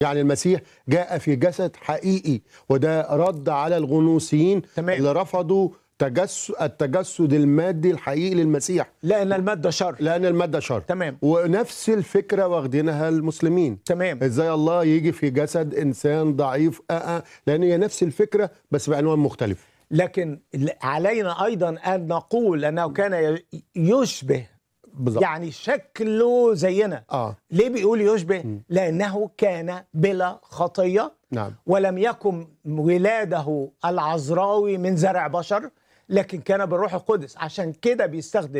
يعني المسيح جاء في جسد حقيقي وده رد على الغنوصيين تمام. اللي رفضوا تجسد التجسد المادي الحقيقي للمسيح لان الماده شر لان الماده شر تمام. ونفس الفكره واخدينها المسلمين تمام. ازاي الله يجي في جسد انسان ضعيف آه آه لان هي نفس الفكره بس بعنوان مختلف لكن علينا ايضا ان نقول انه كان ي- يشبه بالظبط يعني شكله زينا اه ليه بيقول يشبه لانه كان بلا خطيه نعم ولم يكن ولاده العذراوي من زرع بشر لكن كان بالروح القدس عشان كده بيستخدم